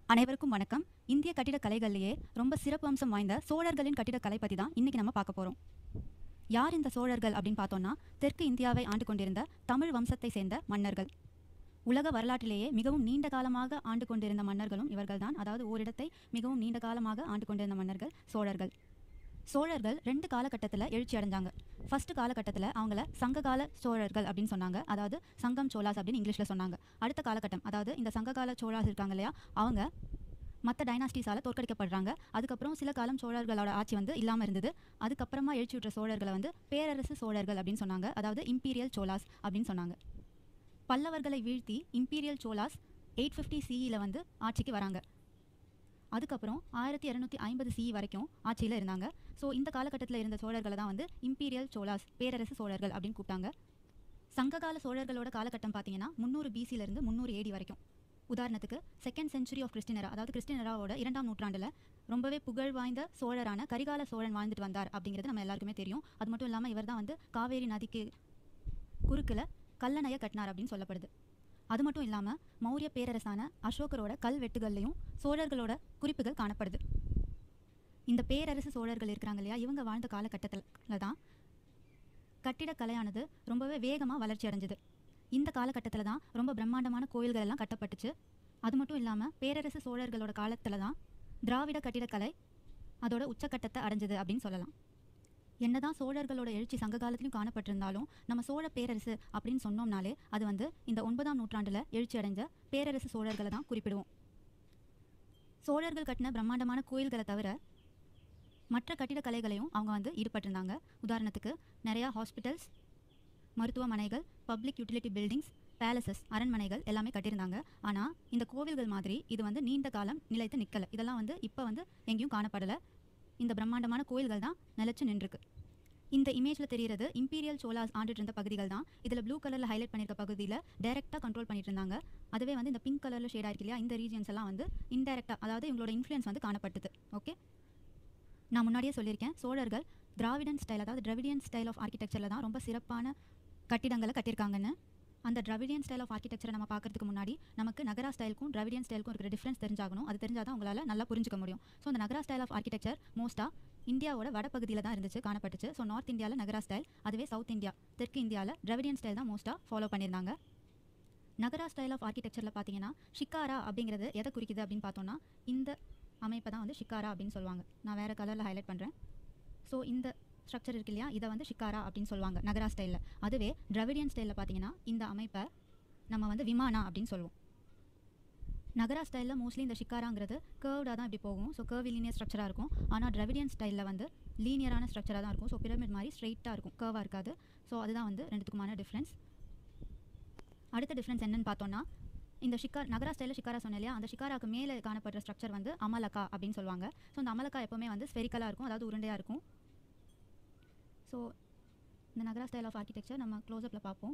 அனைவருக்கும் வணக்கம் இந்திய கட்டிடக் கலைகள்லேயே ரொம்ப சிறப்பு அம்சம் வாய்ந்த சோழர்களின் கட்டிடக்கலை பற்றி தான் இன்னைக்கு நம்ம பார்க்க போகிறோம் யார் இந்த சோழர்கள் அப்படின்னு பார்த்தோம்னா தெற்கு இந்தியாவை ஆண்டு கொண்டிருந்த தமிழ் வம்சத்தை சேர்ந்த மன்னர்கள் உலக வரலாற்றிலேயே மிகவும் நீண்ட காலமாக ஆண்டு கொண்டிருந்த மன்னர்களும் இவர்கள்தான் அதாவது ஓரிடத்தை மிகவும் நீண்ட காலமாக ஆண்டு கொண்டிருந்த மன்னர்கள் சோழர்கள் சோழர்கள் ரெண்டு காலகட்டத்தில் எழுச்சி அடைஞ்சாங்க ஃபர்ஸ்ட் காலகட்டத்தில் அவங்கள சங்ககால சோழர்கள் அப்படின்னு சொன்னாங்க அதாவது சங்கம் சோலாஸ் அப்படின்னு இங்கிலீஷில் சொன்னாங்க அடுத்த காலகட்டம் அதாவது இந்த சங்ககால சோழாஸ் இருக்காங்க இல்லையா அவங்க மற்ற டைனாஸ்டிஸால் தோற்கடிக்கப்படுறாங்க அதுக்கப்புறம் சில காலம் சோழர்களோட ஆட்சி வந்து இல்லாமல் இருந்தது அதுக்கப்புறமா எழுச்சி விட்ட சோழர்களை வந்து பேரரசு சோழர்கள் அப்படின்னு சொன்னாங்க அதாவது இம்பீரியல் சோலாஸ் அப்படின்னு சொன்னாங்க பல்லவர்களை வீழ்த்தி இம்பீரியல் சோலாஸ் எயிட் ஃபிஃப்டி சிஇயில் வந்து ஆட்சிக்கு வராங்க அதுக்கப்புறம் ஆயிரத்தி இரநூத்தி ஐம்பது சிஇ வரைக்கும் ஆட்சியில் இருந்தாங்க ஸோ இந்த காலகட்டத்தில் இருந்த சோழர்களை தான் வந்து இம்பீரியல் சோலாஸ் பேரரசு சோழர்கள் அப்படின்னு கூப்பிட்டாங்க சங்ககால சோழர்களோட காலகட்டம் பார்த்தீங்கன்னா முந்நூறு பிசியிலிருந்து முந்நூறு ஏடி வரைக்கும் உதாரணத்துக்கு செகண்ட் செஞ்சுரி ஆஃப் கிறிஸ்டினரா அதாவது கிறிஸ்டினராவோட இரண்டாம் நூற்றாண்டில் ரொம்பவே புகழ் வாய்ந்த சோழரான கரிகால சோழன் வாழ்ந்துட்டு வந்தார் அப்படிங்கிறது நம்ம எல்லாருக்குமே தெரியும் அது மட்டும் இல்லாமல் இவர் தான் வந்து காவேரி நதிக்கு குறுக்கில் கல்லணையை கட்டினார் அப்படின்னு சொல்லப்படுது அது மட்டும் இல்லாமல் மௌரிய பேரரசான அசோகரோட கல்வெட்டுகள்லையும் சோழர்களோட குறிப்புகள் காணப்படுது இந்த பேரரசு சோழர்கள் இருக்கிறாங்க இல்லையா இவங்க வாழ்ந்த காலகட்டத்தில் தான் கட்டிடக்கலையானது ரொம்பவே வேகமாக வளர்ச்சி அடைஞ்சது இந்த காலகட்டத்தில் தான் ரொம்ப பிரம்மாண்டமான கோயில்கள் எல்லாம் கட்டப்பட்டுச்சு அது மட்டும் இல்லாமல் பேரரசு சோழர்களோட காலத்தில் தான் திராவிட கட்டிடக்கலை அதோட உச்சக்கட்டத்தை அடைஞ்சது அப்படின்னு சொல்லலாம் என்னதான் சோழர்களோட எழுச்சி சங்க காலத்திலும் காணப்பட்டிருந்தாலும் நம்ம சோழ பேரரசு அப்படின்னு சொன்னோம்னாலே அது வந்து இந்த ஒன்பதாம் நூற்றாண்டில் எழுச்சி அடைஞ்ச பேரரசு சோழர்களை தான் குறிப்பிடுவோம் சோழர்கள் கட்டின பிரம்மாண்டமான கோயில்களை தவிர மற்ற கட்டிடக்கலைகளையும் அவங்க வந்து ஈடுபட்டிருந்தாங்க உதாரணத்துக்கு நிறையா ஹாஸ்பிட்டல்ஸ் மருத்துவமனைகள் பப்ளிக் யூட்டிலிட்டி பில்டிங்ஸ் பேலசஸ் அரண்மனைகள் எல்லாமே கட்டியிருந்தாங்க ஆனால் இந்த கோவில்கள் மாதிரி இது வந்து நீண்ட காலம் நிலைத்து நிற்கலை இதெல்லாம் வந்து இப்போ வந்து எங்கேயும் காணப்படலை இந்த பிரம்மாண்டமான கோயில்கள் தான் நிலச்சி நின்றுருக்கு இந்த இமேஜில் தெரிகிறது இம்பீரியல் சோலாஸ் ஆண்டுட்டு இருந்த பகுதிகள் தான் இதில் ப்ளூ கலரில் ஹைலைட் பண்ணியிருக்க பகுதியில் டைரெக்டாக கண்ட்ரோல் பண்ணிட்டு இருந்தாங்க அதுவே வந்து இந்த பிங்க் கலரில் ஷேடாக இருக்கு இல்லையா இந்த ரீஜன்ஸ் எல்லாம் வந்து இன்டெரக்டாக அதாவது இவங்களோட இன்ஃப்ளூயன்ஸ் வந்து காணப்பட்டது ஓகே நான் முன்னாடியே சொல்லியிருக்கேன் சோழர்கள் திராவிடன் ஸ்டைல் அதாவது திராவிடியன் ஸ்டைல் ஆஃப் ஆர்கிடெக்சரில் தான் ரொம்ப சிறப்பான கட்டிடங்களை கட்டியிருக்காங்கன்னு அந்த திராவிடியன் ஸ்டைல் ஆஃப் ஆர்கிடெக்சரை நம்ம பார்க்கறதுக்கு முன்னாடி நமக்கு நகரா ஸ்டைலுக்கும் திராவிடியன் ஸ்டைலுக்கும் இருக்கிற டிஃப்ரென்ஸ் தெரிஞ்சாகணும் அது தெரிஞ்சால் தான் உங்களால் நல்லா புரிஞ்சுக்க முடியும் ஸோ அந்த நகரா ஸ்டைல் ஆஃப் ஆர்கிடெக்சர் மோஸ்ட்டாக இந்தியாவோட வடபகுதியில் தான் இருந்துச்சு காணப்பட்டுச்சு ஸோ நார்த் இந்தியாவில் நகரா ஸ்டைல் அதுவே சவுத் இந்தியா தெற்கு இந்தியாவில் திராவிடியன் ஸ்டைல் தான் மோஸ்ட்டாக ஃபாலோ பண்ணியிருந்தாங்க நகரா ஸ்டைல் ஆஃப் ஆர்கிடெக்சரில் பார்த்தீங்கன்னா ஷிக்காரா அப்படிங்கிறது எதை குறிக்குது அப்படின்னு பார்த்தோம்னா இந்த அமைப்பை தான் வந்து ஷிக்காரா அப்படின்னு சொல்லுவாங்க நான் வேறு கலரில் ஹைலைட் பண்ணுறேன் ஸோ இந்த ஸ்ட்ரக்சர் இருக்கு இல்லையா இதை வந்து ஷிக்காரா அப்படின்னு சொல்லுவாங்க நகரா ஸ்டைலில் அதுவே திராவிடியன் ஸ்டைலில் பார்த்தீங்கன்னா இந்த அமைப்பை நம்ம வந்து விமானா அப்படின்னு சொல்லுவோம் நகரா ஸ்டைலில் மோஸ்ட்லி இந்த ஷிக்காராங்கிறது கேர்வ்டாக தான் இப்படி போகும் ஸோ கேர்வ் லீனியர் ஸ்ட்ரக்சராக இருக்கும் ஆனால் திராவிடியன் ஸ்டைலில் வந்து லீனியரான ஸ்ட்ரக்சராக தான் இருக்கும் ஸோ பிரமிட் மாதிரி ஸ்ட்ரைட்டாக இருக்கும் கேர்வாக இருக்காது ஸோ அதுதான் வந்து ரெண்டுத்துக்குமான டிஃப்ரென்ஸ் அடுத்த டிஃப்ரென்ஸ் என்னன்னு பார்த்தோன்னா இந்த ஷிக்கார் நகரா ஸ்டைலில் ஷிக்காரா சொன்னேன் இல்லையா அந்த ஷிக்காராக்கு மேலே காணப்படுற ஸ்ட்ரக்சர் வந்து அமலக்கா அப்படின்னு சொல்லுவாங்க ஸோ அந்த அமலக்கா எப்போவுமே வந்து ஸ்பெரிக்கலாக இருக்கும் அதாவது உருண்டையாக இருக்கும் ஸோ இந்த நகரா ஸ்டைல் ஆஃப் ஆர்கிடெக்சர் நம்ம க்ளோஸ்அப்பில் பார்ப்போம்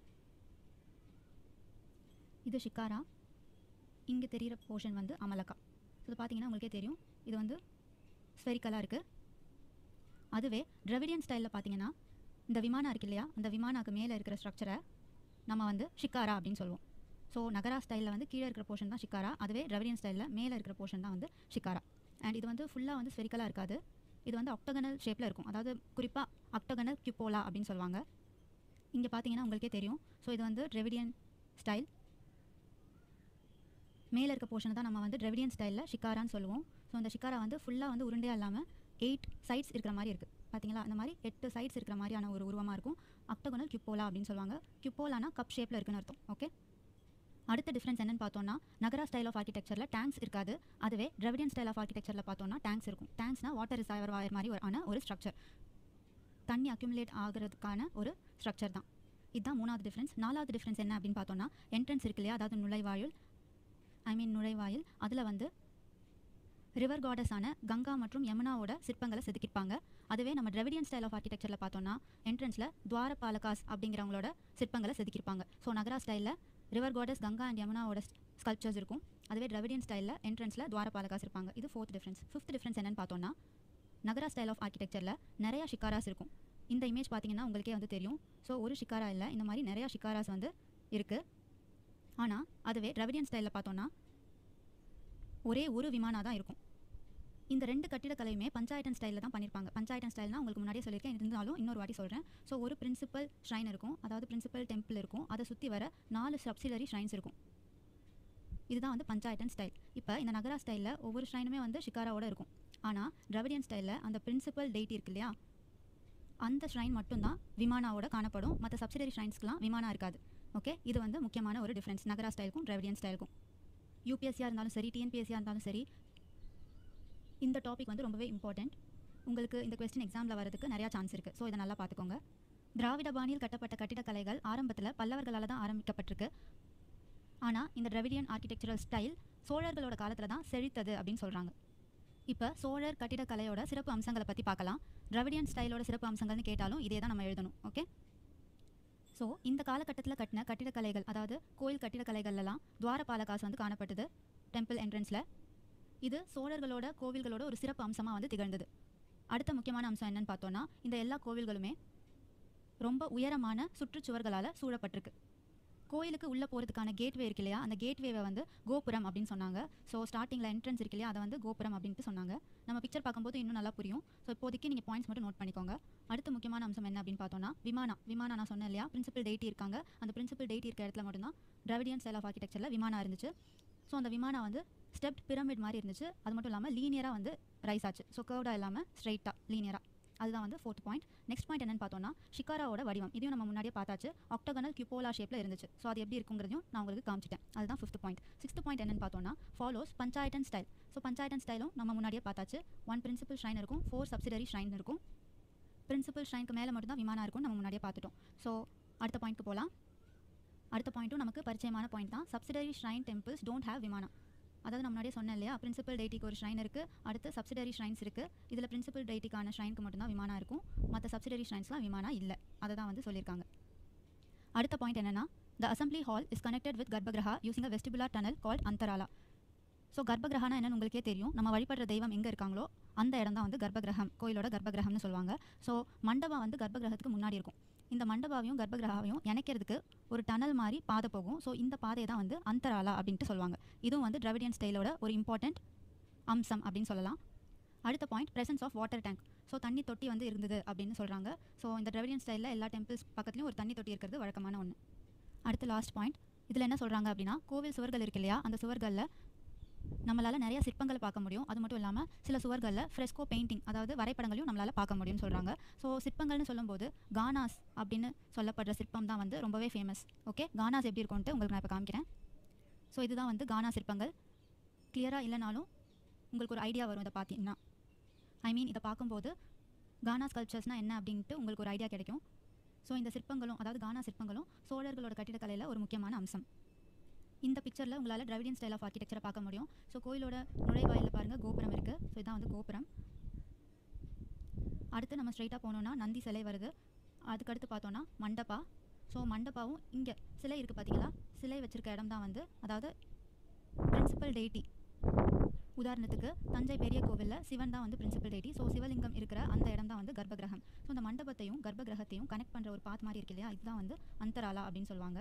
இது ஷிக்காரா இங்கே தெரிகிற போர்ஷன் வந்து அமலக்கா ஸோ இது பார்த்தீங்கன்னா உங்களுக்கே தெரியும் இது வந்து ஸ்பெரிக்கலாக இருக்குது அதுவே திராவிடியன் ஸ்டைலில் பார்த்தீங்கன்னா இந்த விமானம் இருக்கு இல்லையா அந்த விமானாக்கு மேலே இருக்கிற ஸ்ட்ரக்சரை நம்ம வந்து ஷிக்காரா அப்படின்னு சொல்லுவோம் ஸோ நகரா ஸ்டைலில் வந்து கீழே இருக்கிற போர்ஷன் தான் ஷிக்காரா அதுவே திராவிடியன் ஸ்டைலில் மேலே இருக்கிற போர்ஷன் தான் வந்து ஷிக்காரா அண்ட் இது வந்து ஃபுல்லாக வந்து ஸ்பெரிக்கலாக இருக்காது இது வந்து அக்டகனல் ஷேப்பில் இருக்கும் அதாவது குறிப்பாக அக்டகனல் கியூப்போலா அப்படின்னு சொல்லுவாங்க இங்கே பார்த்தீங்கன்னா உங்களுக்கே தெரியும் ஸோ இது வந்து திராவிடியன் ஸ்டைல் மேலே இருக்க போர்ஷனை தான் நம்ம வந்து திராவிடியன் ஸ்டைலில் ஷிக்காரான்னு சொல்லுவோம் ஸோ அந்த ஷிக்காரா வந்து ஃபுல்லாக வந்து உருண்டையாக இல்லாமல் எயிட் சைட்ஸ் இருக்கிற மாதிரி இருக்குது பார்த்தீங்களா அந்த மாதிரி எட்டு சைட்ஸ் இருக்கிற மாதிரியான ஒரு உருவமாக இருக்கும் அக்டகோனல் கியூப்போலா அப்படின்னு சொல்லுவாங்க கியூப்போலானா கப் ஷேப்பில் இருக்குன்னு அர்த்தம் ஓகே அடுத்த டிஃப்ரென்ஸ் என்னன்னு பார்த்தோம்னா நகரா ஸ்டைல் ஆஃப் ஆர்கிடெக்சரில் டேங்க்ஸ் இருக்காது அதுவே திராவிடியன் ஸ்டைல் ஆஃப் ஆர்கிடெக்சரில் பார்த்தோம்னா டேங்க்ஸ் இருக்கும் டேங்க்ஸ்னா வாட்டர் ரிசர்வர் வாயர் மாதிரி ஒரு ஆன ஒரு ஸ்ட்ரக்சர் தண்ணி அக்யூமுலேட் ஆகிறதுக்கான ஒரு ஸ்ட்ரக்சர் தான் இதுதான் மூணாவது டிஃப்ரென்ஸ் நாலாவது டிஃப்ரென்ஸ் என்ன அப்படின்னு பார்த்தோம்னா என்ட்ரன்ஸ் இருக்கு இல்லையா அதாவது நுழைவாயில் ஐ மீன் நுழைவாயில் அதில் வந்து ரிவர் காடஸான கங்கா மற்றும் யமுனாவோட சிற்பங்களை செதுக்கியிருப்பாங்க அதுவே நம்ம திராவிடியன் ஸ்டைல் ஆஃப் ஆர்கிடெக்சரில் பார்த்தோம்னா என்ட்ரன்ஸில் துவாரபாலகாஸ் அப்படிங்கிறவங்களோட சிற்பங்களை செதுக்கியிருப்பாங்க ஸோ நகரா ஸ்டைலில் ரிவர் காடஸ் கங்கா அண்ட் யமுனாவோட ஸ்கல்ப்சர்ஸ் இருக்கும் அதுவே திராவிடியன் ஸ்டைலில் என்ட்ரன்ஸில் துவாரபாலகாஸ் இருப்பாங்க இது ஃபோர்த் டிஃப்ரென்ஸ் ஃபிஃப்த் டிஃப்ரென்ஸ் என்னன்னு பார்த்தோம்னா நகரா ஸ்டைல் ஆஃப் ஆர்கிடெக்சரில் நிறையா ஷிக்காராஸ் இருக்கும் இந்த இமேஜ் பார்த்தீங்கன்னா உங்களுக்கே வந்து தெரியும் ஸோ ஒரு ஷிக்காரா இல்லை இந்த மாதிரி நிறையா ஷிக்காராஸ் வந்து இருக்குது ஆனால் அதுவே திராவிடியன் ஸ்டைலில் பார்த்தோன்னா ஒரே ஒரு விமானா தான் இருக்கும் இந்த ரெண்டு கட்டிடக்கலையுமே பஞ்சாயத்தன் ஸ்டைலில் தான் பண்ணியிருப்பாங்க பஞ்சாயத்தன் ஸ்டைல்னா உங்களுக்கு முன்னாடியே சொல்லியிருக்கேன் இருந்தாலும் இன்னொரு வாட்டி சொல்கிறேன் ஸோ ஒரு பிரின்சிபல் ஷ்ரைன் இருக்கும் அதாவது பிரின்சிபல் டெம்பிள் இருக்கும் அதை சுற்றி வர நாலு சப்சிலரி ஷ்ரைன்ஸ் இருக்கும் இதுதான் வந்து பஞ்சாயத்தன் ஸ்டைல் இப்போ இந்த நகரா ஸ்டைலில் ஒவ்வொரு ஷ்ரைனுமே வந்து ஷிகாராவோட இருக்கும் ஆனால் திராவிடியன் ஸ்டைலில் அந்த பிரின்சிபல் டெய்ட் இருக்கு இல்லையா அந்த ஷ்ரைன் மட்டும்தான் விமானாவோட காணப்படும் மற்ற சப்சிடரி ஷ்ரைன்ஸ்க்குலாம் விமானா இருக்காது ஓகே இது வந்து முக்கியமான ஒரு டிஃப்ரென்ஸ் நகரா ஸ்டைலுக்கும் திராவிடியன் ஸ்டைலுக்கும் யூபிஎஸ்சியாக இருந்தாலும் சரி டிஎன்பிஎஸ்சியாக இருந்தாலும் சரி இந்த டாபிக் வந்து ரொம்பவே இம்பார்ட்டண்ட் உங்களுக்கு இந்த கொஸ்டின் எக்ஸாமில் வரதுக்கு நிறையா சான்ஸ் இருக்குது ஸோ இதை நல்லா பார்த்துக்கோங்க திராவிட பாணியில் கட்டப்பட்ட கட்டிடக்கலைகள் ஆரம்பத்தில் பல்லவர்களால் தான் ஆரம்பிக்கப்பட்டிருக்கு ஆனால் இந்த திராவிடியன் ஆர்கிடெக்சரல் ஸ்டைல் சோழர்களோட காலத்தில் தான் செழித்தது அப்படின்னு சொல்கிறாங்க இப்போ சோழர் கட்டிடக்கலையோட சிறப்பு அம்சங்களை பற்றி பார்க்கலாம் திராவிடியன் ஸ்டைலோட சிறப்பு அம்சங்கள்னு கேட்டாலும் இதே தான் நம்ம எழுதணும் ஓகே ஸோ இந்த காலகட்டத்தில் கட்டின கட்டிடக்கலைகள் அதாவது கோயில் கட்டிடக்கலைகள்லாம் துவாரபாலகாஸ் வந்து காணப்பட்டது டெம்பிள் என்ட்ரன்ஸில் இது சோழர்களோட கோவில்களோட ஒரு சிறப்பு அம்சமாக வந்து திகழ்ந்தது அடுத்த முக்கியமான அம்சம் என்னன்னு பார்த்தோன்னா இந்த எல்லா கோவில்களுமே ரொம்ப உயரமான சுற்றுச்சுவர்களால் சூழப்பட்டிருக்கு கோயிலுக்கு உள்ளே போகிறதுக்கான கேட்வே இருக்கு இல்லையா அந்த கேட்வேவை வந்து கோபுரம் அப்படின்னு சொன்னாங்க ஸோ ஸ்டார்டிங்கில் என்ட்ரன்ஸ் இருக்கு இல்லையா அதை வந்து கோபுரம் அப்படின்ட்டு சொன்னாங்க நம்ம பிக்சர் பார்க்கும்போது இன்னும் நல்லா புரியும் ஸோ இப்போதைக்கு நீங்கள் பாயிண்ட்ஸ் மட்டும் நோட் பண்ணிக்கோங்க அடுத்த முக்கியமான அம்சம் என்ன அப்படின்னு பார்த்தோன்னா விமானா விமானா நான் சொன்னேன் இல்லையா பிரின்சிபல் டெய்ட்டி இருக்காங்க அந்த பிரின்சிபல் டெய்ட்டி இருக்க இடத்துல மட்டும்தான் திராவிடியன் ஸ்டைல் ஆஃப் ஆர்கிடெக்சரில் விமானா இருந்துச்சு ஸோ அந்த விமானம் வந்து ஸ்டெப்ட் பிரமிட் மாதிரி இருந்துச்சு அது மட்டும் இல்லாமல் லீனியராக வந்து ரைஸ் ஆச்சு ஸோ கர்வ்டாக இல்லாமல் ஸ்ட்ரைட்டாக லீனியராக அதுதான் வந்து ஃபோர்த் பாயிண்ட் நெக்ஸ்ட் பாயிண்ட் என்னன்னு பார்த்தோம்னா ஷிகாராவோட வடிவம் இதையும் நம்ம முன்னாடியே பார்த்தாச்சு ஆக்டகனல் கியூபோலா ஷேப்பில் இருந்துச்சு ஸோ அது எப்படி இருக்குங்கிறதையும் நான் உங்களுக்கு காமிச்சிட்டேன் அதுதான் ஃபிஃப்த் பாயிண்ட் சிக்ஸ்த் பாயிண்ட் என்னன்னு பார்த்தோம்னா follows panchayatan style so panchayatan ஸ்டைலும் நம்ம முன்னாடியே பார்த்தாச்சு ஒன் பிரின்சிபல் ஷ்ரைன் இருக்கும் ஃபோர் சப்சிடரி ஷ்ரைன் இருக்கும் பிரின்சிபல் ஷ்ரைனுக்கு மேலே மட்டும்தான் விமானம் இருக்கும் நம்ம முன்னாடியே பார்த்துட்டோம் ஸோ அடுத்த பாயிண்ட்க்கு போகலாம் அடுத்த பாயிண்ட்டும் நமக்கு பரிச்சயமான பாயிண்ட் தான் subsidiary shrine temples don't have விமானம் அதாவது நம்ம முன்னாடியே சொன்னேன் இல்லையா பிரின்சிபல் டெய்ட்டிக்கு ஒரு ஷ்ரைன் இருக்குது அடுத்து சப்சிடரி ஷ்ரைன்ஸ் இருக்குது இதில் பிரின்சிபல் டெய்ட்டிக்கான ஷ்ரைனுக்கு மட்டும்தான் விமானம் இருக்கும் மற்ற சப்சிடரி ஷ்ரைன்ஸ்லாம் விமானம் இல்லை அதை தான் வந்து சொல்லியிருக்காங்க அடுத்த பாயிண்ட் என்னன்னா the assembly hall is connected with garbhagriha using a vestibular tunnel called antarala so கர்ப்பகிரகனா என்னன்னு உங்களுக்கே தெரியும் நம்ம வழிபடுற தெய்வம் எங்கே இருக்காங்களோ அந்த இடம் தான் வந்து கர்ப்பகிரகம் கோயிலோட கர்ப்பகிரகம்னு சொல்லுவாங்க ஸோ மண்டபம் வந்து கர்ப்பகிரகத்துக்கு முன்னாடி இருக்கும் இந்த மண்டபாவையும் கர்ப்பகிரகாவையும் இணைக்கிறதுக்கு ஒரு டனல் மாதிரி பாதை போகும் ஸோ இந்த பாதையை தான் வந்து அந்தராலா அப்படின்ட்டு சொல்லுவாங்க இதுவும் வந்து திராவிடியன் ஸ்டைலோட ஒரு இம்பார்ட்டண்ட் அம்சம் அப்படின்னு சொல்லலாம் அடுத்த point presence of water tank so தண்ணி தொட்டி வந்து இருந்தது அப்படின்னு சொல்கிறாங்க ஸோ இந்த திராவிடியன் ஸ்டைலில் எல்லா டெம்பிள்ஸ் பக்கத்துலையும் ஒரு தண்ணி தொட்டி இருக்கிறது வழக்கமான ஒன்று அடுத்த லாஸ்ட் பாயிண்ட் இதில் என்ன சொல்கிறாங்க அப்படின்னா கோவில் சுவர்கள் இருக்கு இல்லையா அந்த சுவர்களில் நம்மளால் நிறைய சிற்பங்களை பார்க்க முடியும் அது மட்டும் இல்லாமல் சில சுவர்களில் ஃப்ரெஸ்கோ பெயிண்டிங் அதாவது வரைபடங்களையும் நம்மளால் பார்க்க முடியும்னு சொல்கிறாங்க ஸோ சிற்பங்கள்னு சொல்லும்போது கானாஸ் அப்படின்னு சொல்லப்படுற சிற்பம் தான் வந்து ரொம்பவே ஃபேமஸ் ஓகே கானாஸ் எப்படி இருக்கும்ன்ட்டு உங்களுக்கு நான் இப்போ காமிக்கிறேன் ஸோ இதுதான் வந்து கானா சிற்பங்கள் கிளியராக இல்லைனாலும் உங்களுக்கு ஒரு ஐடியா வரும் இதை பார்த்தீங்கன்னா ஐ மீன் இதை பார்க்கும்போது கானா ஸ்கல்ப்சர்ஸ்னால் என்ன அப்படின்ட்டு உங்களுக்கு ஒரு ஐடியா கிடைக்கும் ஸோ இந்த சிற்பங்களும் அதாவது கானா சிற்பங்களும் சோழர்களோட கட்டிடக்கலையில் ஒரு முக்கியமான அம்சம் இந்த பிக்சரில் உங்களால் திராவிடியன் ஸ்டைல் ஆஃப் ஆர்கிடெக்சரை பார்க்க முடியும் ஸோ கோயிலோட நுழைவாயிலில் பாருங்கள் கோபுரம் இருக்குது ஸோ இதான் வந்து கோபுரம் அடுத்து நம்ம ஸ்ட்ரைட்டாக போனோம்னா நந்தி சிலை வருது அதுக்கடுத்து பார்த்தோன்னா மண்டபா ஸோ மண்டபாவும் இங்கே சிலை இருக்குது பார்த்தீங்களா சிலை வச்சிருக்க இடம் தான் வந்து அதாவது பிரின்சிபல் டெய்ட்டி உதாரணத்துக்கு தஞ்சை பெரிய கோவிலில் சிவன் தான் வந்து பிரின்சிபல் டெய்ட்டி ஸோ சிவலிங்கம் இருக்கிற அந்த இடம் தான் வந்து கர்ப்பகிரகம் ஸோ இந்த மண்டபத்தையும் கர்ப்பகிரகத்தையும் கனெக்ட் பண்ணுற ஒரு பாத் மாதிரி இருக்கு இல்லையா இதுதான் வந்து அந்தராலா அப்படின்னு சொல்லுவாங்க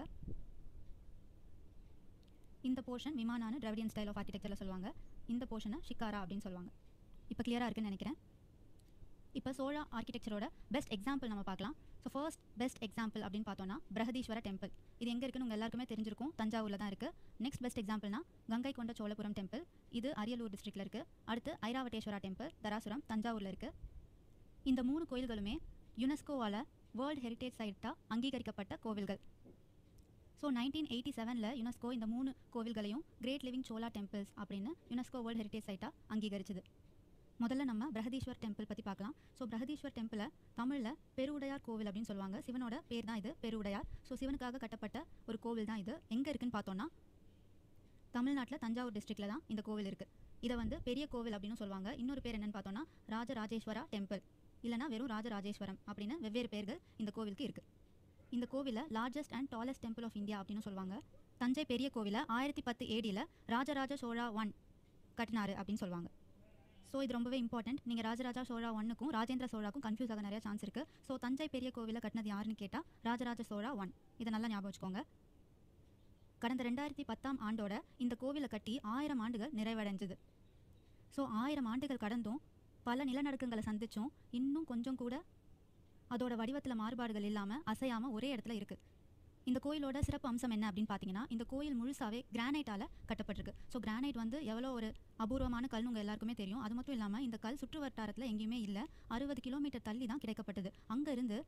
இந்த போர்ஷன் விமானான திராவிடியன் ஸ்டைல் ஆஃப் ஆர்கிடெக்சரில் சொல்லுவாங்க இந்த போர்ஷனை ஷிக்காரா அப்படின்னு சொல்லுவாங்க இப்போ கிளியராக இருக்குன்னு நினைக்கிறேன் இப்போ சோழா ஆர்கிடெக்சரோட பெஸ்ட் எக்ஸாம்பிள் நம்ம பார்க்கலாம் ஸோ ஃபர்ஸ்ட் பெஸ்ட் எக்ஸாம்பிள் அப்படின்னு பார்த்தோன்னா பிரகதீஸ்வர டெம்பிள் இது எங்கே இருக்குன்னு உங்கள் எல்லாருக்குமே தெரிஞ்சிருக்கும் தஞ்சாவூரில் தான் இருக்குது நெக்ஸ்ட் பெஸ்ட் எக்ஸாம்பிள்னா கங்கை கொண்ட சோழபுரம் டெம்பிள் இது அரியலூர் டிஸ்ட்ரிக்டில் இருக்குது அடுத்து ஐராவட்டேஸ்வரா டெம்பிள் தராசுரம் தஞ்சாவூரில் இருக்குது இந்த மூணு கோயில்களுமே யுனெஸ்கோவால் வேர்ல்ட் ஹெரிட்டேஜ் சைட்டாக அங்கீகரிக்கப்பட்ட கோவில்கள் ஸோ நைன்டீன் எயிட்டி செவனில் யுனெஸ்கோ இந்த மூணு கோவில்களையும் கிரேட் லிவிங் சோலா டெம்பிள்ஸ் அப்படின்னு யுனெஸ்கோ வேர்ல்ட் ஹெரிட்டேஜ் சைட்டாக அங்கீகரிச்சது முதல்ல நம்ம பிரகதீஸ்வர் டெம்பிள் பற்றி பார்க்கலாம் ஸோ பிரகதீஸ்வர் டெம்பிளை தமிழில் பெருவுடையார் கோவில் அப்படின்னு சொல்லுவாங்க சிவனோட பேர் தான் இது பெருவுடையார் ஸோ சிவனுக்காக கட்டப்பட்ட ஒரு கோவில் தான் இது எங்கே இருக்குன்னு பார்த்தோன்னா தமிழ்நாட்டில் தஞ்சாவூர் டிஸ்ட்ரிக்டில் தான் இந்த கோவில் இருக்குது இதை வந்து பெரிய கோவில் அப்படின்னு சொல்லுவாங்க இன்னொரு பேர் என்னன்னு பார்த்தோன்னா ராஜராஜேஸ்வரா டெம்பிள் இல்லைனா வெறும் ராஜராஜேஸ்வரம் அப்படின்னு வெவ்வேறு பேர்கள் இந்த கோவிலுக்கு இருக்குது இந்த கோவிலை largest and tallest temple of India அப்படின்னு சொல்லுவாங்க தஞ்சை பெரிய கோவிலை ஆயிரத்தி பத்து ஏடியில் ராஜராஜ சோழா ஒன் கட்டினாரு அப்படின்னு சொல்லுவாங்க ஸோ இது ரொம்பவே இம்பார்ட்டன்ட் நீங்கள் ராஜராஜா சோழா ஒன்னுக்கும் ராஜேந்திர சோழாக்கும் கன்ஃபியூஸ் ஆக நிறைய சான்ஸ் இருக்குது ஸோ தஞ்சை பெரிய கோவிலை கட்டினது யாருன்னு கேட்டால் ராஜராஜ சோழா ஒன் இதை நல்லா ஞாபகம் வச்சுக்கோங்க கடந்த ரெண்டாயிரத்தி பத்தாம் ஆண்டோட இந்த கோவிலை கட்டி ஆயிரம் ஆண்டுகள் நிறைவடைஞ்சது ஸோ ஆயிரம் ஆண்டுகள் கடந்தும் பல நிலநடுக்கங்களை சந்திச்சும் இன்னும் கொஞ்சம் கூட அதோட வடிவத்தில் மாறுபாடுகள் இல்லாமல் அசையாமல் ஒரே இடத்துல இருக்குது இந்த கோயிலோட சிறப்பு அம்சம் என்ன அப்படின்னு பார்த்தீங்கன்னா இந்த கோயில் முழுசாவே கிரானைட்டால கட்டப்பட்டிருக்கு ஸோ கிரானைட் வந்து எவ்வளோ ஒரு அபூர்வமான கல்னு உங்கள் எல்லாருக்குமே தெரியும் அது மட்டும் இல்லாமல் இந்த கல் சுற்று வட்டாரத்தில் எங்கேயுமே இல்லை அறுபது கிலோமீட்டர் தள்ளி தான் கிடைக்கப்பட்டது அங்கே இருந்து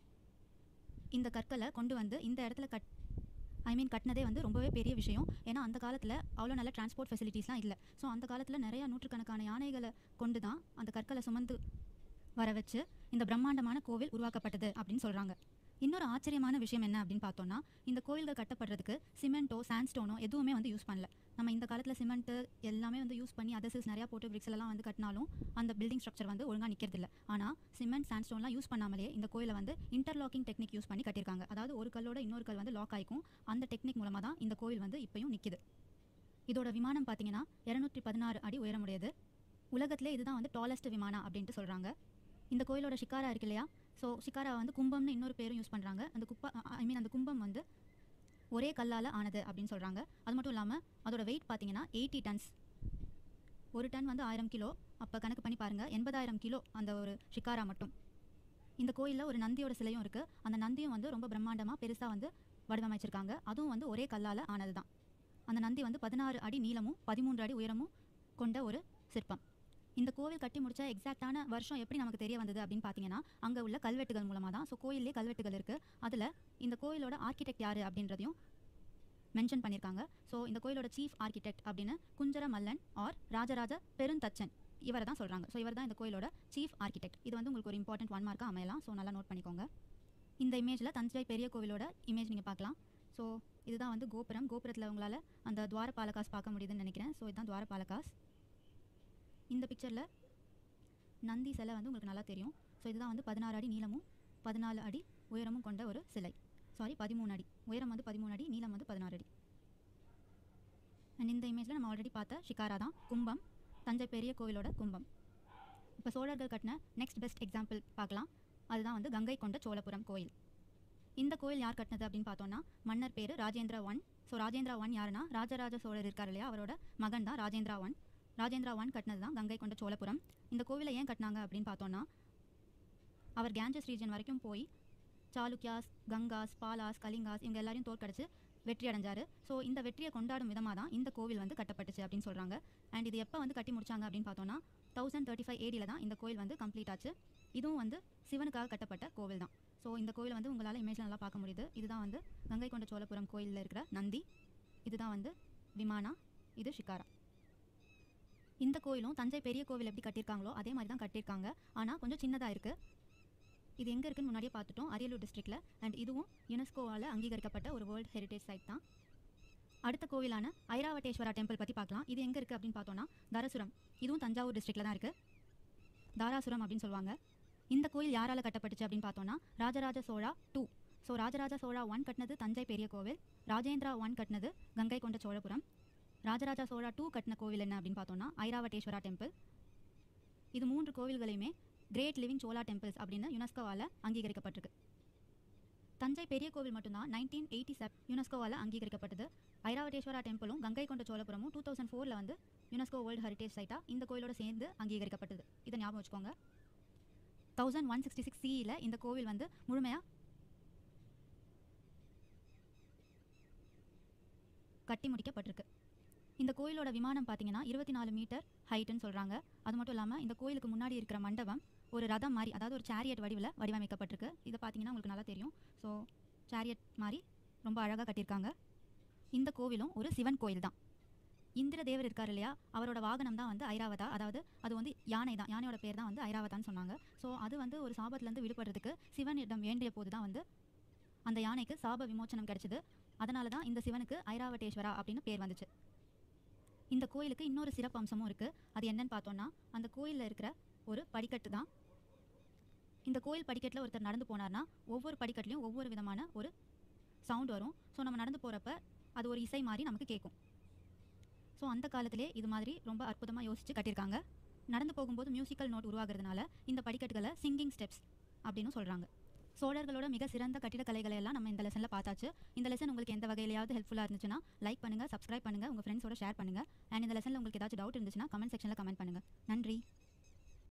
இந்த கற்களை கொண்டு வந்து இந்த இடத்துல கட் ஐ மீன் கட்டினதே வந்து ரொம்பவே பெரிய விஷயம் ஏன்னா அந்த காலத்தில் அவ்வளோ நல்ல டிரான்ஸ்போர்ட் ஃபெசிலிட்டிஸ்லாம் இல்லை ஸோ அந்த காலத்தில் நிறையா நூற்றுக்கணக்கான யானைகளை கொண்டு தான் அந்த கற்களை சுமந்து வர வச்சு இந்த பிரம்மாண்டமான கோவில் உருவாக்கப்பட்டது அப்படின்னு சொல்கிறாங்க இன்னொரு ஆச்சரியமான விஷயம் என்ன அப்படின்னு பார்த்தோம்னா இந்த கோயில்கள் கட்டப்படுறதுக்கு சிமெண்ட்டோ சாண்ட்ஸ்டோனோ எதுவுமே வந்து யூஸ் பண்ணல நம்ம இந்த காலத்தில் சிமெண்ட்டு எல்லாமே வந்து யூஸ் பண்ணி அதர்சஸ் நிறையா போட்டு bricks எல்லாம் வந்து கட்டினாலும் அந்த பில்டிங் ஸ்ட்ரக்சர் வந்து ஒழுங்காக நிற்கிறதில்ல ஆனால் சிமெண்ட் சாண்ட்ஸ்டோன்லாம் யூஸ் பண்ணாமலே இந்த கோயிலை வந்து இன்டர்லாக்கிங் டெக்னிக் யூஸ் பண்ணி கட்டியிருக்காங்க அதாவது ஒரு கல்லோட இன்னொரு கல் வந்து லாக் ஆகிக்கும் அந்த டெக்னிக் மூலமாக தான் இந்த கோவில் வந்து இப்பயும் நிற்கிது இதோட விமானம் பார்த்தீங்கன்னா இரநூற்றி பதினாறு அடி உயரமுடையது உலகத்திலே இதுதான் வந்து டாலஸ்ட் விமானம் அப்படின்ட்டு சொல்கிறாங்க இந்த கோயிலோட ஷிக்காரா இருக்கு இல்லையா ஸோ ஷிக்காரா வந்து கும்பம்னு இன்னொரு பேரும் யூஸ் பண்ணுறாங்க அந்த குப்பா ஐ மீன் அந்த கும்பம் வந்து ஒரே கல்லால் ஆனது அப்படின்னு சொல்கிறாங்க அது மட்டும் இல்லாமல் அதோட வெயிட் பார்த்தீங்கன்னா எயிட்டி டன்ஸ் ஒரு டன் வந்து ஆயிரம் கிலோ அப்போ கணக்கு பண்ணி பாருங்கள் எண்பதாயிரம் கிலோ அந்த ஒரு ஷிக்காரா மட்டும் இந்த கோயிலில் ஒரு நந்தியோட சிலையும் இருக்குது அந்த நந்தியும் வந்து ரொம்ப பிரம்மாண்டமாக பெருசாக வந்து வடிவமைச்சிருக்காங்க அதுவும் வந்து ஒரே கல்லால் ஆனது தான் அந்த நந்தி வந்து பதினாறு அடி நீளமும் பதிமூன்று அடி உயரமும் கொண்ட ஒரு சிற்பம் இந்த கோவில் கட்டி முடிச்ச எக்ஸாக்டான வருஷம் எப்படி நமக்கு தெரிய வந்தது அப்படின்னு பார்த்தீங்கன்னா அங்கே உள்ள கல்வெட்டுகள் மூலமாக தான் ஸோ கோயிலே கல்வெட்டுகள் இருக்குது அதில் இந்த கோயிலோட ஆர்கிடெக்ட் யார் அப்படின்றதையும் மென்ஷன் பண்ணியிருக்காங்க ஸோ இந்த கோயிலோட சீஃப் ஆர்கிடெக்ட் அப்படின்னு குஞ்சர மல்லன் ஆர் ராஜராஜ பெருந்தச்சன் இவரை தான் சொல்கிறாங்க ஸோ இவர் தான் இந்த கோயிலோட சீஃப் ஆர்கிடெக்ட் இது வந்து உங்களுக்கு ஒரு இம்பார்ட்டன்ட் ஒன் மார்க்காக அமையலாம் ஸோ நல்லா நோட் பண்ணிக்கோங்க இந்த இமேஜில் தஞ்சை பெரிய கோவிலோட இமேஜ் நீங்கள் பார்க்கலாம் ஸோ இதுதான் வந்து கோபுரம் கோபுரத்தில் உங்களால் அந்த துவாரபாலகாஸ் பார்க்க முடியுதுன்னு நினைக்கிறேன் ஸோ இதுதான் துவாரபாலகாஸ் இந்த பிக்சரில் நந்தி சிலை வந்து உங்களுக்கு நல்லா தெரியும் ஸோ இதுதான் வந்து பதினாறு அடி நீளமும் பதினாலு அடி உயரமும் கொண்ட ஒரு சிலை சாரி பதிமூணு அடி உயரம் வந்து பதிமூணு அடி நீளம் வந்து பதினாறு அடி அண்ட் இந்த இமேஜில் நம்ம ஆல்ரெடி பார்த்த ஷிகாரா தான் கும்பம் தஞ்சை பெரிய கோவிலோட கும்பம் இப்போ சோழர்கள் கட்டின நெக்ஸ்ட் பெஸ்ட் எக்ஸாம்பிள் பார்க்கலாம் அதுதான் வந்து கங்கை கொண்ட சோழபுரம் கோயில் இந்த கோயில் யார் கட்டினது அப்படின்னு பார்த்தோம்னா மன்னர் பேர் Rajendra one so Rajendra one யாருன்னா ராஜராஜ சோழர் இருக்கார் இல்லையா அவரோட மகன் தான் ராஜேந்திரா ஒன் ராஜேந்திரா ஒன் கட்டினது தான் கங்கை கொண்ட சோழபுரம் இந்த கோவிலை ஏன் கட்டினாங்க அப்படின்னு பார்த்தோன்னா அவர் கேஞ்சஸ் ரீஜன் வரைக்கும் போய் சாளுக்கியாஸ் கங்காஸ் பாலாஸ் கலிங்காஸ் இவங்க எல்லாரையும் தோற்கடிச்சு வெற்றி அடைஞ்சாரு ஸோ இந்த வெற்றியை கொண்டாடும் விதமாக தான் இந்த கோவில் வந்து கட்டப்பட்டுச்சு அப்படின்னு சொல்கிறாங்க அண்ட் இது எப்போ வந்து கட்டி முடிச்சாங்க அப்படின்னு பார்த்தோன்னா தௌசண்ட் தேர்ட்டி ஃபைவ் ஏடியில் தான் இந்த கோயில் வந்து கம்ப்ளீட் ஆச்சு இதுவும் வந்து சிவனுக்காக கட்டப்பட்ட கோவில் தான் ஸோ இந்த கோவில் வந்து உங்களால் இமேஜில் நல்லா பார்க்க முடியுது இதுதான் வந்து கங்கை கொண்ட சோழபுரம் கோயிலில் இருக்கிற நந்தி இதுதான் வந்து விமானா இது ஷிகாரா இந்த கோயிலும் தஞ்சை பெரிய கோவில் எப்படி கட்டியிருக்காங்களோ அதே மாதிரி தான் கட்டியிருக்காங்க ஆனால் கொஞ்சம் சின்னதாக இருக்குது இது எங்கே இருக்குன்னு முன்னாடியே பார்த்துட்டோம் அரியலூர் டிஸ்ட்ரிக்டில் அண்ட் இதுவும் யுனெஸ்கோவால் அங்கீகரிக்கப்பட்ட ஒரு வேர்ல்ட் ஹெரிட்டேஜ் சைட் தான் அடுத்த கோவிலான ஐராவட்டேஸ்வரா டெம்பிள் பற்றி பார்க்கலாம் இது எங்கே இருக்குது அப்படின்னு பார்த்தோன்னா தரசுரம் இதுவும் தஞ்சாவூர் டிஸ்ட்ரிக்டில் தான் இருக்குது தாராசுரம் அப்படின்னு சொல்லுவாங்க இந்த கோயில் யாரால் கட்டப்பட்டுச்சு அப்படின்னு பார்த்தோன்னா Rajaraja Chola two so Rajaraja Chola one கட்டினது தஞ்சை பெரிய கோவில் ராஜேந்திரா ஒன் கட்டினது கங்கை கொண்ட சோழபுரம் ராஜராஜா சோழா டூ கட்டின கோவில் என்ன அப்படின்னு பார்த்தோன்னா ஐராவட்டேஸ்வரா டெம்பிள் இது மூன்று கோவில்களையுமே கிரேட் லிவிங் சோலா டெம்பிள்ஸ் அப்படின்னு யுனெஸ்கோவால் அங்கீகரிக்கப்பட்டிருக்கு தஞ்சை பெரிய கோவில் மட்டும்தான் நைன்டீன் எயிட்டி செவன் யுனெஸ்கோவால் அங்கீகரிக்கப்பட்டது ஐராவட்டேஸ்வரா டெம்பிளும் கங்கை கொண்ட சோழபுரமும் டூ தௌசண்ட் ஃபோரில் வந்து யுனெஸ்கோ வேர்ல்டு ஹெரிட்டேஜ் சைட்டாக இந்த கோயிலோட சேர்ந்து அங்கீகரிக்கப்பட்டது இதை ஞாபகம் வச்சுக்கோங்க தௌசண்ட் ஒன் சிக்ஸ்டி சிக்ஸ் சியில் இந்த கோவில் வந்து முழுமையாக கட்டி முடிக்கப்பட்டிருக்கு இந்த கோயிலோட விமானம் பார்த்தீங்கன்னா இருபத்தி நாலு மீட்டர் ஹைட்டுன்னு சொல்கிறாங்க அது மட்டும் இல்லாமல் இந்த கோயிலுக்கு முன்னாடி இருக்கிற மண்டபம் ஒரு ரதம் மாதிரி அதாவது ஒரு சேரியட் வடிவில் வடிவமைக்கப்பட்டிருக்கு இதை பார்த்தீங்கன்னா உங்களுக்கு நல்லா தெரியும் ஸோ சேரியட் மாதிரி ரொம்ப அழகாக கட்டியிருக்காங்க இந்த கோவிலும் ஒரு சிவன் கோயில் தான் இந்திர தேவர் இருக்கார் இல்லையா அவரோட வாகனம் தான் வந்து ஐராவதா அதாவது அது வந்து யானை தான் யானையோட பேர் தான் வந்து ஐராவதான்னு சொன்னாங்க ஸோ அது வந்து ஒரு சாபத்துலேருந்து விடுபடுறதுக்கு சிவனிடம் வேண்டிய போது தான் வந்து அந்த யானைக்கு சாப விமோச்சனம் கிடைச்சது அதனால தான் இந்த சிவனுக்கு ஐராவட்டேஸ்வரா அப்படின்னு பேர் வந்துச்சு இந்த கோயிலுக்கு இன்னொரு சிறப்பு அம்சமும் இருக்குது அது என்னன்னு பார்த்தோன்னா அந்த கோயிலில் இருக்கிற ஒரு படிக்கட்டு தான் இந்த கோயில் படிக்கட்டில் ஒருத்தர் நடந்து போனார்னா ஒவ்வொரு படிக்கட்டுலையும் ஒவ்வொரு விதமான ஒரு சவுண்ட் வரும் ஸோ நம்ம நடந்து போகிறப்ப அது ஒரு இசை மாதிரி நமக்கு கேட்கும் ஸோ அந்த காலத்திலே இது மாதிரி ரொம்ப அற்புதமாக யோசித்து கட்டியிருக்காங்க நடந்து போகும்போது மியூசிக்கல் நோட் உருவாகிறதுனால இந்த படிக்கட்டுகளை சிங்கிங் ஸ்டெப்ஸ் அப்படின்னு சொல்கிறாங்க சோழர்களோட மிக சிறந்த கட்டிடக்கலைகளை எல்லாம் நம்ம இந்த லெசனில் பார்த்தாச்சு இந்த லெசன் உங்களுக்கு எந்த வகையிலையாவது ஹெல்ப்ஃபுல்லாக இருந்துச்சுன்னா லைக் பண்ணுங்கள் சப்ஸ்கிரைப் பண்ணுங்கள் உங்கள் ஃப்ரெண்ட்ஸோட ஷேர் பண்ணுங்கள் அண்ட் இந்த லெசனில் உங்களுக்கு ஏதாச்சும் டவுட் இருந்துச்சுன்னா கமெண்ட் செக்ஷனில் கமெண்ட் பண்ணுங்கள் நன்றி